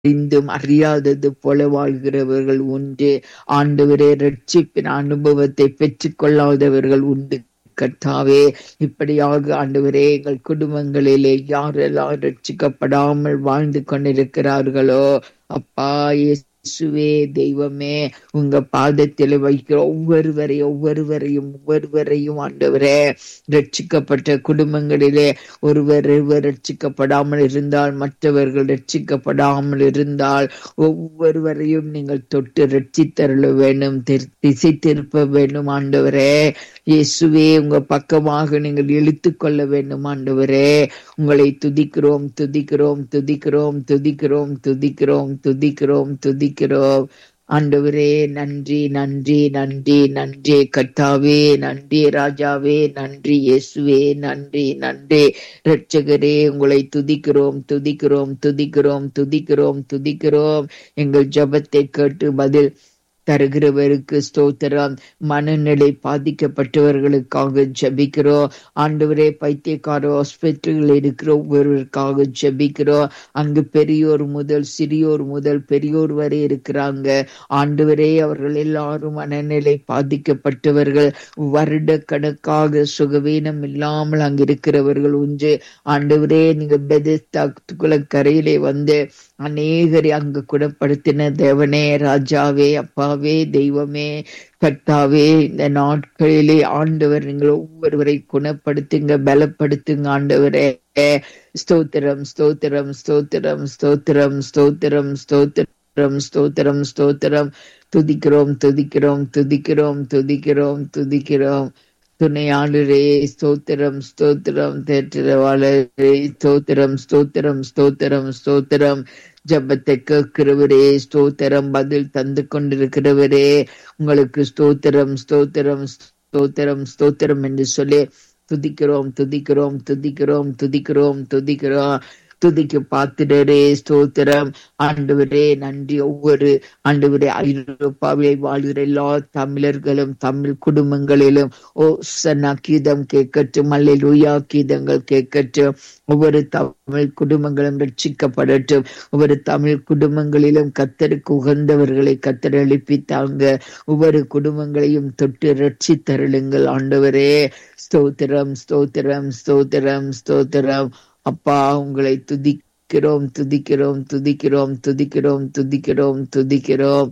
அறிந்தும் அறியாதது போல வாழ்கிறவர்கள் உண்டு ஆண்டவரே ரட்சிப்பின் அனுபவத்தை பெற்றுக் கொள்ளாதவர்கள் உண்டு கர்த்தாவே இப்படியாக ஆண்டவரே எங்கள் குடும்பங்களிலே யாரெல்லாம் ரட்சிக்கப்படாமல் வாழ்ந்து கொண்டிருக்கிறார்களோ அப்பா இயேசுவே தெய்வமே உங்க பாதத்தில் வைக்கிற ஒவ்வொருவரையும் ஒவ்வொருவரையும் ஒவ்வொருவரையும் ஆண்டவரே ரட்சிக்கப்பட்ட குடும்பங்களிலே ஒருவர் ஒருவர் ரட்சிக்கப்படாமல் இருந்தால் மற்றவர்கள் ரட்சிக்கப்படாமல் இருந்தால் ஒவ்வொருவரையும் நீங்கள் தொட்டு ரட்சித்தருள வேண்டும் திசை திருப்ப வேண்டும் ஆண்டவரே இயேசுவே உங்க பக்கமாக நீங்கள் இழுத்து கொள்ள வேண்டும் ஆண்டவரே உங்களை துதிக்கிறோம் துதிக்கிறோம் துதிக்கிறோம் துதிக்கிறோம் துதிக்கிறோம் துதிக்கிறோம் துதிக்கிறோம் ஆண்டவரே நன்றி நன்றி நன்றி நன்றி கர்த்தாவே நன்றி ராஜாவே நன்றி இயேசுவே நன்றி நன்றி ரட்சகரே உங்களை துதிக்கிறோம் துதிக்கிறோம் துதிக்கிறோம் துதிக்கிறோம் துதிக்கிறோம் எங்கள் ஜபத்தை கேட்டு பதில் தருகிறவருக்கு ஸ்தோத்திரம் மனநிலை பாதிக்கப்பட்டவர்களுக்காக ஜபிக்கிறோம் ஆண்டவரே பைத்தியக்கார ஹாஸ்பிட்டல்கள் இருக்கிற ஒவ்வொருவருக்காக ஜபிக்கிறோம் அங்கு பெரியோர் முதல் சிறியோர் முதல் பெரியோர் வரை இருக்கிறாங்க ஆண்டவரே அவர்கள் எல்லாரும் மனநிலை பாதிக்கப்பட்டவர்கள் வருட கணக்காக சுகவீனம் இல்லாமல் அங்கு இருக்கிறவர்கள் உண்டு ஆண்டவரே நீங்க பெதிஸ்தாக்குல கரையிலே வந்து அநேகரை அங்கு குணப்படுத்தின தேவனே ராஜாவே அப்பாவே தெய்வமே கர்த்தாவே இந்த நாட்களிலே ஆண்டவர் நீங்கள் ஒவ்வொருவரை குணப்படுத்துங்க பலப்படுத்துங்க ஆண்டவரே ஸ்தோத்திரம் ஸ்தோத்திரம் ஸ்தோத்திரம் ஸ்தோத்திரம் ஸ்தோத்திரம் ஸ்தோத்திரம் ஸ்தோத்திரம் ஸ்தோத்திரம் துதிக்கிறோம் துதிக்கிறோம் துதிக்கிறோம் துதிக்கிறோம் துதிக்கிறோம் துணையாளரே ஸ்தோத்திரம் ஸ்தோத்திரம் தேற்றவாளரே ஸ்தோத்திரம் ஸ்தோத்திரம் ஸ்தோத்திரம் ஸ்தோத்திரம் ஜபத்தை கேட்கிறவரே ஸ்தோத்திரம் பதில் தந்து கொண்டிருக்கிறவரே உங்களுக்கு ஸ்தோத்திரம் ஸ்தோத்திரம் ஸ்தோத்திரம் ஸ்தோத்திரம் என்று சொல்லி துதிக்கிறோம் துதிக்கிறோம் துதிக்கிறோம் துதிக்கிறோம் துதிக்கிறோம் துதிக்கு பாத்திரரே ஸ்தோத்திரம் ஆண்டவரே நன்றி ஒவ்வொரு ஆண்டவரே ஐரோப்பாவிலே வாழ்கிற எல்லா தமிழர்களும் தமிழ் குடும்பங்களிலும் ஓ சன்னா கீதம் கேட்கட்டும் அல்லேலூயா கீதங்கள் கேட்கட்டும் ஒவ்வொரு தமிழ் குடும்பங்களும் ரட்சிக்கப்படட்டும் ஒவ்வொரு தமிழ் குடும்பங்களிலும் கத்தருக்கு உகந்தவர்களை கத்தர் எழுப்பித்தாங்க ஒவ்வொரு குடும்பங்களையும் தொட்டு ரட்சித்தருளுங்கள் ஆண்டவரே ஸ்தோத்திரம் ஸ்தோத்திரம் ஸ்தோத்திரம் ஸ்தோத்திரம் அப்பா உங்களை துதிக்கிறோம் துதிக்கிறோம் துதிக்கிறோம் துதிக்கிறோம் துதிக்கிறோம் துதிக்கிறோம்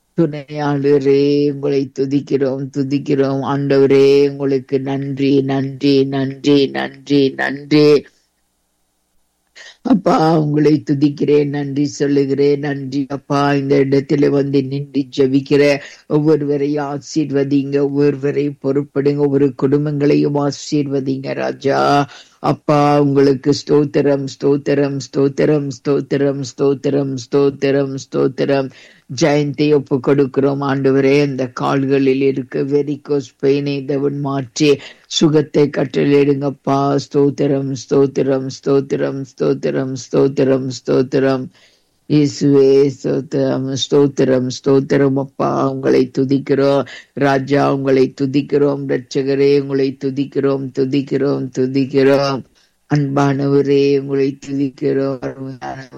துணையாளரே உங்களை துதிக்கிறோம் துதிக்கிறோம் ஆண்டவரே உங்களுக்கு நன்றி நன்றி நன்றி நன்றி நன்றி அப்பா உங்களை துதிக்கிறேன் நன்றி சொல்லுகிறேன் நன்றி அப்பா இந்த இடத்துல வந்து நின்று ஜபிக்கிற ஒவ்வொருவரையும் ஆசீர்வதிங்க ஒவ்வொருவரையும் பொறுப்படுங்க ஒவ்வொரு குடும்பங்களையும் ஆசீர்வதிங்க ராஜா அப்பா உங்களுக்கு ஸ்தோத்திரம் ஸ்தோத்திரம் ஸ்தோத்திரம் ஸ்தோத்திரம் ஸ்தோத்திரம் ஸ்தோத்திரம் ஸ்தோத்திரம் ஜெயந்தி ஒப்பு கொடுக்கிறோம் ஆண்டவரே அந்த கால்களில் இருக்க வெரிகோஸ் பெயினை தவன் மாற்றி சுகத்தை கட்டளிடுங்கப்பா ஸ்தோத்திரம் ஸ்தோத்திரம் ஸ்தோத்திரம் ஸ்தோத்திரம் ஸ்தோத்திரம் ஸ்தோத்திரம் இயேசுவே ஸ்தோத்திரம் ஸ்தோத்திரம் ஸ்தோத்திரம் அப்பா உங்களை துதிக்கிறோம் ராஜா உங்களை துதிக்கிறோம் ரட்சகரே உங்களை துதிக்கிறோம் துதிக்கிறோம் துதிக்கிறோம் அன்பானவரே உங்களை துதிக்கிறோம்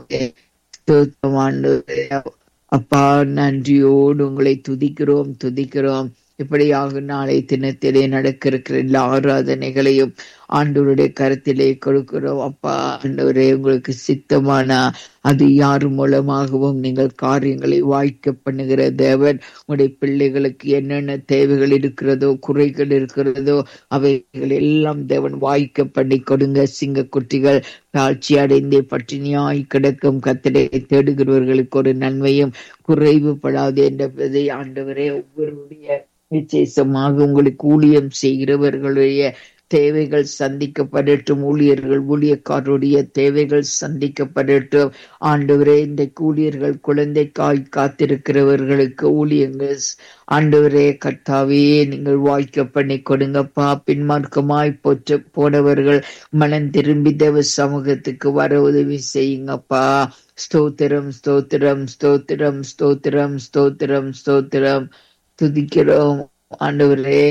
ஸ்தோத்திரமானவரே அப்பா நன்றியோடு உங்களை துதிக்கிறோம் துதிக்கிறோம் இப்படியாக நாளை தினத்திலே நடக்க இருக்கிற எல்லா ஆராதனைகளையும் ஆண்டவருடைய கருத்திலே கொடுக்கிறோம் அப்பா ஆண்டவரே உங்களுக்கு சித்தமான அது யார் மூலமாகவும் நீங்கள் காரியங்களை வாய்க்க பண்ணுகிற தேவன் உங்களுடைய பிள்ளைகளுக்கு என்னென்ன தேவைகள் இருக்கிறதோ குறைகள் இருக்கிறதோ அவைகள் எல்லாம் தேவன் வாய்க்க பண்ணி கொடுங்க சிங்க குட்டிகள் தாழ்ச்சி அடைந்தே பட்டினியாய் கிடக்கும் கத்திரை தேடுகிறவர்களுக்கு ஒரு நன்மையும் குறைவுபடாது என்பதை ஆண்டவரே ஒவ்வொருடைய விசேஷமாக உங்களுக்கு ஊழியம் செய்கிறவர்களுடைய தேவைகள் சந்திக்கப்படட்டும் ஊழியர்கள் ஊழியக்காரருடைய தேவைகள் சந்திக்கப்படட்டும் ஆண்டவரே இந்த ஊழியர்கள் குழந்தைக்காய் காத்திருக்கிறவர்களுக்கு ஊழியங்கள் ஆண்டவரே கர்த்தாவே நீங்கள் வாய்க்க பண்ணி கொடுங்கப்பா பின்மார்க்கமாய் போற்ற போனவர்கள் மனம் திரும்பி தேவ சமூகத்துக்கு வர உதவி செய்யுங்கப்பா ஸ்தோத்திரம் ஸ்தோத்திரம் ஸ்தோத்திரம் ஸ்தோத்திரம் ஸ்தோத்திரம் ஸ்தோத்திரம் துதிக்கிறோம் ஆண்டவரே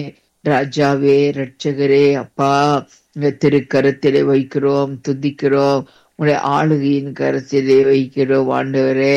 ராஜாவே ரட்சகரே அப்பா இந்த திருக்கரத்திலே வைக்கிறோம் துதிக்கிறோம் உடைய ஆளுகையின் கருத்திலே வைக்கிறோம் ஆண்டவரே